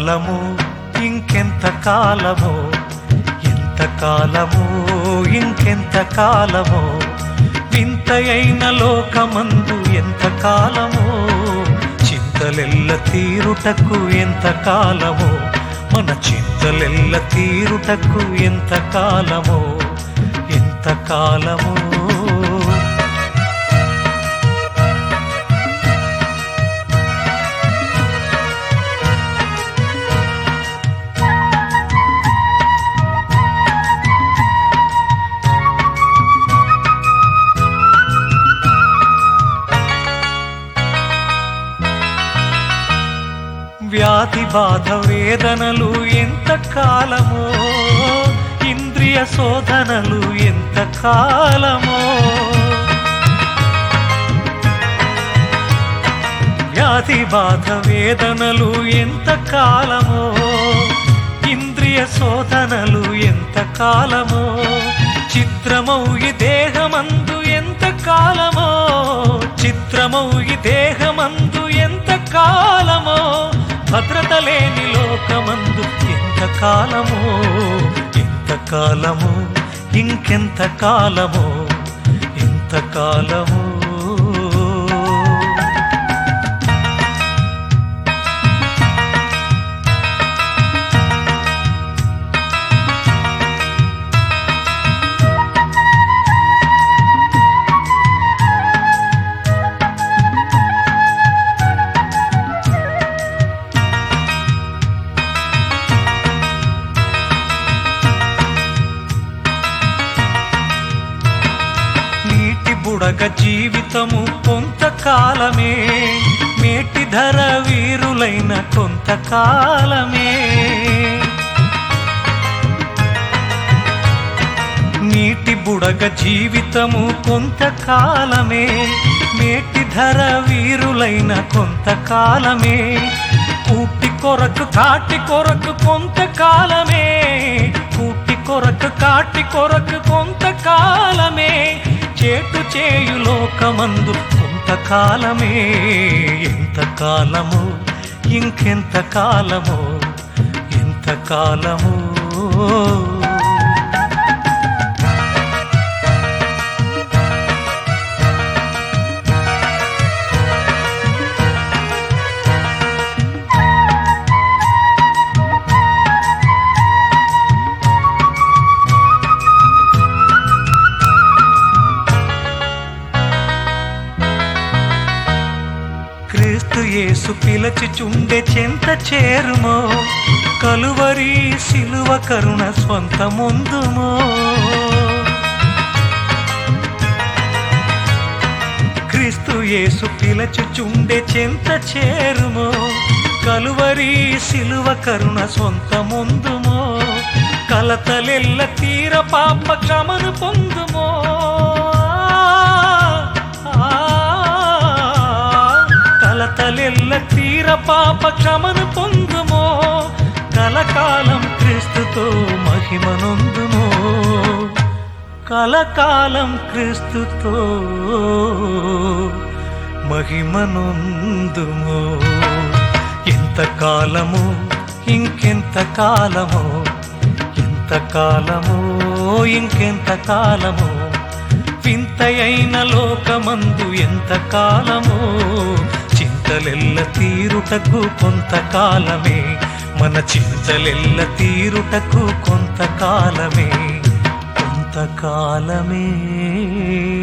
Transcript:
కాలము ఇంకెంత కాలము ఎంత కాలము ఇంకెంత కాలము వింతయైన లోకమందు ఎంత కాలము చింతలెల్ల తీరుటకు ఎంత కాలము మన చింతలెల్ల తీరుటకు ఎంత కాలము ఎంత కాలము వ్యాధి బాధ వేదనలు ఎంత కాలమో ఇంద్రియ శోధనలు ఎంత కాలమో వ్యాధి బాధ వేదనలు ఎంత కాలమో ఇంద్రియ శోధనలు ఎంత కాలమో చిత్రమౌ ఈ దేహమందు ఎంత కాలమో చిత్రమౌ ఈ దేహమందు ఎంత కాలమో భద్రత లేని లోకమందు ఎంత కాలమో ఎంత కాలము ఇంకెంత కాలమో ఎంత కాలమో నీటి బుడగ జీవితము కొంతకాలమే మేటి ధర వీరులైన కొంతకాలమే నీటి బుడగ జీవితము కొంతకాలమే మేటి ధర వీరులైన కొంతకాలమే కూటి కొరకు కాటి కొరకు కొంతకాలమే కూటి కొరకు కాటి కొరకు కొంతకాలమే చేటు చేయు లోకమందు కొంతకాలమే ఎంత కాలము ఇంకెంత కాలము ఎంత కాలము క్రీస్తు యేసు పిలచుచుండె చెంత చేరుమో కలువరి సిలువ కరుణ స్వంత ముందుమో క్రీస్తు యేసు పిలచుచుండె చెంత చేరుమో కలువరి సిలువ కరుణ సొంత ముందుమో కలతలెల్ల తీర పాప క్షమను పొందుమో ఆ, కలతలెల్ల తీర పాప క్షమను పొందుమో కలకాలం క్రీస్తుతో మహిమనొందుమో కలకాలం క్రీస్తుతో మహిమనొందుమో ఎంత కాలము ఇంకెంత కాలము ఎంత కాలము ఇంకెంత కాలము వింతయైన లోకమందు ఎంత కాలము చింతలెల్ల తీరుటకు కొంతకాలమే మన చింతలెల్ల తీరుటకు కొంతకాలమే కొంతకాలమే